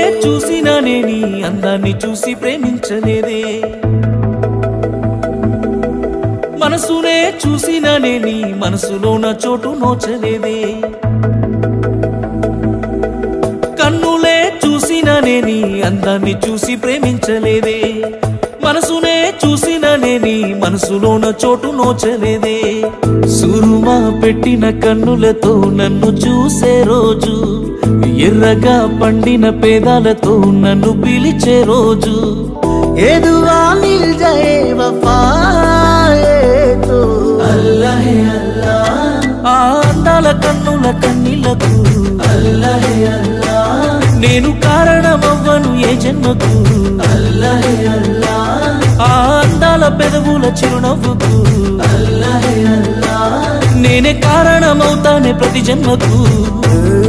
చూసినానే నీ అందాన్ని చూసి ప్రేమించలేదే మనసునే చూసినానే నీ మనసులో నా చోటు నోచలేదే కన్నులే చూసినానే నీ అందాన్ని చూసి ప్రేమించలేదే మనసునే చూసినానే నీ మనసులోన చోటు నోచలేదే సురుమా పెట్టిన కన్నులతో నన్ను చూసే రోజు ఎర్రగా పండిన పేదాలతో నన్ను పిలిచే రోజు ఎదువా మిల్ జాయే వఫాయే తో అల్లహే అల్లా ఆ అందాల కన్నుల కన్నీళ్లకు అల్లహే అల్లా నేను కారణమవ్వను ఏ జన్మకు అల్లహే అల్లా ఆ అందాల పెదవుల చిరునవ్వుకు అల్లహే అల్లా నేనే కారణమవుతానే ప్రతి జన్మకు